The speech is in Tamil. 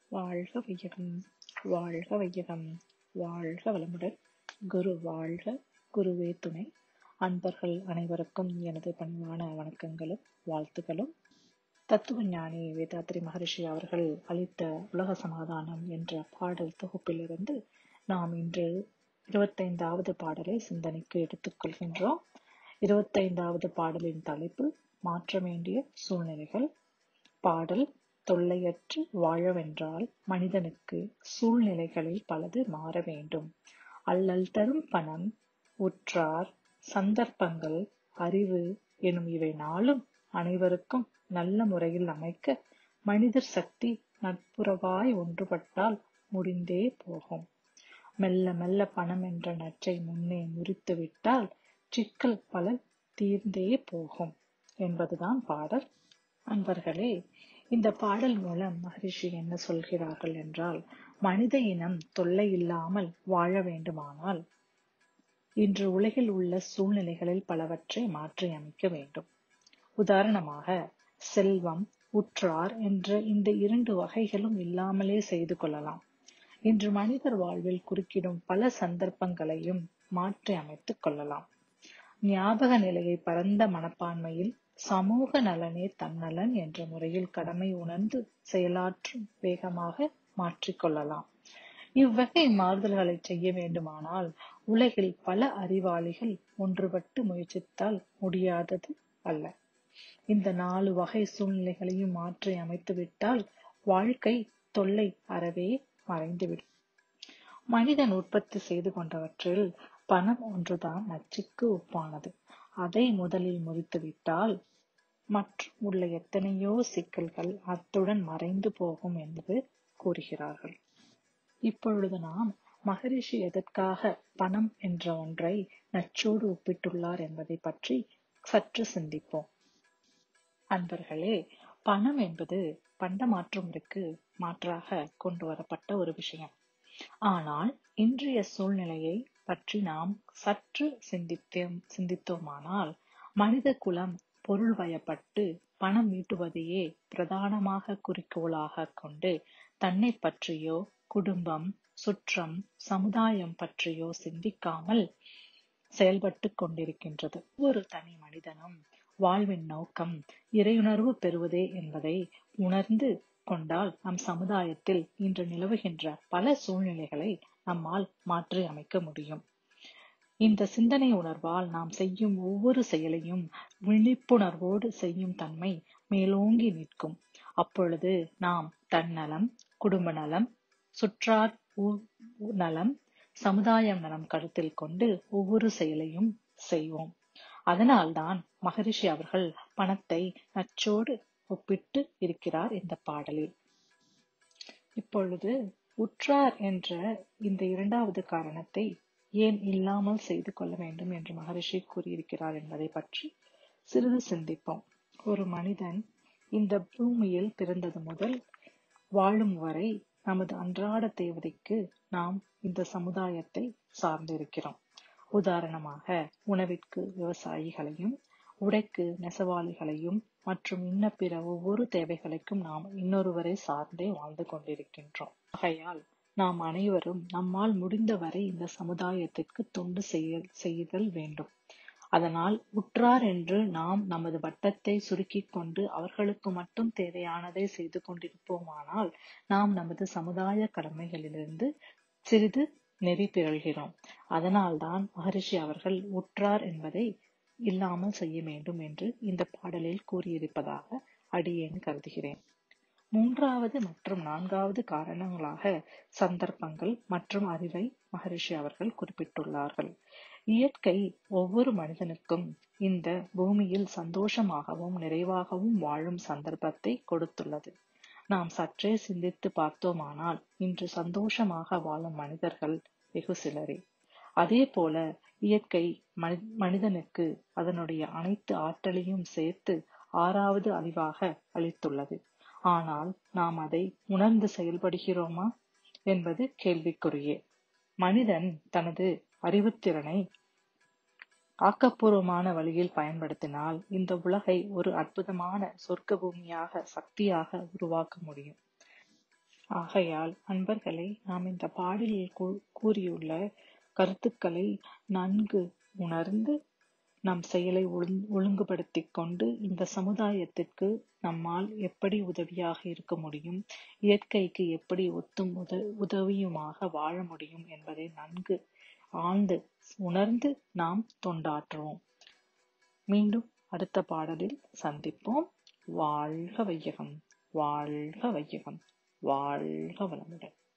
வாழ்க வையகம் வாழ்க வையகம் வாழ்க வளமுடன் குரு வாழ்க குருவே துணை அன்பர்கள் அனைவருக்கும் எனது பணிவான வணக்கங்களும் வாழ்த்துக்களும் தத்துவ ஞானி வேதாத்ரி மகரிஷி அவர்கள் அளித்த உலக சமாதானம் என்ற பாடல் தொகுப்பிலிருந்து நாம் இன்று இருபத்தைந்தாவது பாடலை சிந்தனைக்கு எடுத்துக்கொள்கின்றோம் இருபத்தைந்தாவது பாடலின் தலைப்பு மாற்ற வேண்டிய சூழ்நிலைகள் பாடல் தொல்லையற்று வாழவென்றால் மனிதனுக்கு சூழ்நிலைகளில் பலது மாற வேண்டும் அல்லல் தரும் பணம் உற்றார் சந்தர்ப்பங்கள் அறிவு எனும் இவை நாளும் அனைவருக்கும் நல்ல முறையில் அமைக்க மனிதர் சக்தி நட்புறவாய் ஒன்றுபட்டால் முடிந்தே போகும் மெல்ல மெல்ல பணம் என்ற நற்றை முன்னே முறித்து விட்டால் சிக்கல் பல தீர்ந்தே போகும் என்பதுதான் பாடல் அன்பர்களே இந்த பாடல் மூலம் மகரிஷி என்ன சொல்கிறார்கள் என்றால் மனித இனம் தொல்லை இல்லாமல் வாழ வேண்டுமானால் இன்று உலகில் உள்ள சூழ்நிலைகளில் பலவற்றை மாற்றி அமைக்க வேண்டும் உதாரணமாக செல்வம் உற்றார் என்ற இந்த இரண்டு வகைகளும் இல்லாமலே செய்து கொள்ளலாம் இன்று மனிதர் வாழ்வில் குறுக்கிடும் பல சந்தர்ப்பங்களையும் மாற்றி அமைத்துக் கொள்ளலாம் ஞாபக நிலையை பரந்த மனப்பான்மையில் சமூக நலனே தன்னலன் என்ற முறையில் கடமை உணர்ந்து செயலாற்றும் வேகமாக மாற்றிக்கொள்ளலாம் இவ்வகை மாறுதல்களை செய்ய வேண்டுமானால் உலகில் பல அறிவாளிகள் ஒன்றுபட்டு முயற்சித்தால் முடியாதது அல்ல இந்த நாலு வகை சூழ்நிலைகளையும் மாற்றி அமைத்துவிட்டால் வாழ்க்கை தொல்லை அறவே மறைந்துவிடும் மனிதன் உற்பத்தி செய்து கொண்டவற்றில் பணம் ஒன்றுதான் நச்சுக்கு ஒப்பானது அதை முதலில் முறித்துவிட்டால் மற்றும் உள்ள எத்தனையோ சிக்கல்கள் அத்துடன் மறைந்து போகும் என்று கூறுகிறார்கள் இப்பொழுது நாம் மகரிஷி எதற்காக பணம் என்ற ஒன்றை நச்சோடு ஒப்பிட்டுள்ளார் என்பதை பற்றி சற்று சிந்திப்போம் அன்பர்களே பணம் என்பது பண்ட மாற்று முறைக்கு மாற்றாக கொண்டு வரப்பட்ட ஒரு விஷயம் ஆனால் இன்றைய சூழ்நிலையை பற்றி நாம் சற்று சிந்தித்தோம் சிந்தித்தோமானால் மனித குலம் பொருள் வயப்பட்டு பணம் ஈட்டுவதையே பிரதானமாக குறிக்கோளாக கொண்டு தன்னை பற்றியோ குடும்பம் சுற்றம் சமுதாயம் பற்றியோ சிந்திக்காமல் செயல்பட்டு கொண்டிருக்கின்றது ஒரு தனி மனிதனும் வாழ்வின் நோக்கம் இறையுணர்வு பெறுவதே என்பதை உணர்ந்து கொண்டால் நம் சமுதாயத்தில் இன்று நிலவுகின்ற பல சூழ்நிலைகளை நம்மால் மாற்றி அமைக்க முடியும் இந்த சிந்தனை உணர்வால் நாம் செய்யும் ஒவ்வொரு செயலையும் விழிப்புணர்வோடு செய்யும் தன்மை மேலோங்கி நிற்கும் அப்பொழுது நாம் தன்னலம் குடும்ப நலம் சுற்றார் நலம் சமுதாயம் நலம் கருத்தில் கொண்டு ஒவ்வொரு செயலையும் செய்வோம் அதனால்தான் மகரிஷி அவர்கள் பணத்தை நச்சோடு ஒப்பிட்டு இருக்கிறார் இந்த பாடலில் இப்பொழுது உற்றார் என்ற இந்த இரண்டாவது காரணத்தை ஏன் இல்லாமல் செய்து கொள்ள வேண்டும் என்று மகரிஷி கூறியிருக்கிறார் என்பதை பற்றி சிறிது சிந்திப்போம் ஒரு மனிதன் இந்த பூமியில் பிறந்தது முதல் வாழும் வரை நமது அன்றாட தேவதைக்கு நாம் இந்த சமுதாயத்தை சார்ந்திருக்கிறோம் உதாரணமாக உணவிற்கு விவசாயிகளையும் உடைக்கு நெசவாளிகளையும் மற்றும் இன்ன பிற ஒவ்வொரு தேவைகளுக்கும் நாம் இன்னொருவரை சார்ந்தே வாழ்ந்து கொண்டிருக்கின்றோம் ஆகையால் நாம் அனைவரும் நம்மால் முடிந்தவரை இந்த சமுதாயத்திற்கு தொண்டு செய்ய செய்தல் வேண்டும் அதனால் உற்றார் என்று நாம் நமது வட்டத்தை சுருக்கிக் கொண்டு அவர்களுக்கு மட்டும் தேவையானதை செய்து கொண்டிருப்போமானால் நாம் நமது சமுதாய கடமைகளிலிருந்து சிறிது நெறி பிறழ்கிறோம் அதனால்தான் மகரிஷி அவர்கள் உற்றார் என்பதை இல்லாமல் செய்ய வேண்டும் என்று இந்த பாடலில் கூறியிருப்பதாக அடியேன் கருதுகிறேன் மூன்றாவது மற்றும் நான்காவது காரணங்களாக சந்தர்ப்பங்கள் மற்றும் அறிவை மகரிஷி அவர்கள் குறிப்பிட்டுள்ளார்கள் இயற்கை ஒவ்வொரு மனிதனுக்கும் இந்த பூமியில் சந்தோஷமாகவும் நிறைவாகவும் வாழும் சந்தர்ப்பத்தை கொடுத்துள்ளது நாம் சற்றே சிந்தித்து பார்த்தோமானால் இன்று சந்தோஷமாக வாழும் மனிதர்கள் வெகு சிலரே அதே போல இயற்கை மனிதனுக்கு அதனுடைய அனைத்து ஆற்றலையும் சேர்த்து ஆறாவது அறிவாக அளித்துள்ளது ஆனால் நாம் அதை உணர்ந்து செயல்படுகிறோமா என்பது கேள்விக்குறியே மனிதன் தனது அறிவுத்திறனை ஆக்கப்பூர்வமான வழியில் பயன்படுத்தினால் இந்த உலகை ஒரு அற்புதமான சொர்க்க பூமியாக சக்தியாக உருவாக்க முடியும் ஆகையால் அன்பர்களே நாம் இந்த பாடலில் கூ- கூறியுள்ள கருத்துக்களை நன்கு உணர்ந்து நம் செயலை ஒழுங்கு ஒழுங்குபடுத்திக் கொண்டு இந்த சமுதாயத்திற்கு நம்மால் எப்படி உதவியாக இருக்க முடியும் இயற்கைக்கு எப்படி ஒத்தும் உத உதவியுமாக வாழ முடியும் என்பதை நன்கு ஆழ்ந்து உணர்ந்து நாம் தொண்டாற்றுவோம் மீண்டும் அடுத்த பாடலில் சந்திப்போம் வாழ்க வையகம் வாழ்க வையகம் வாழ்க வளமுடன்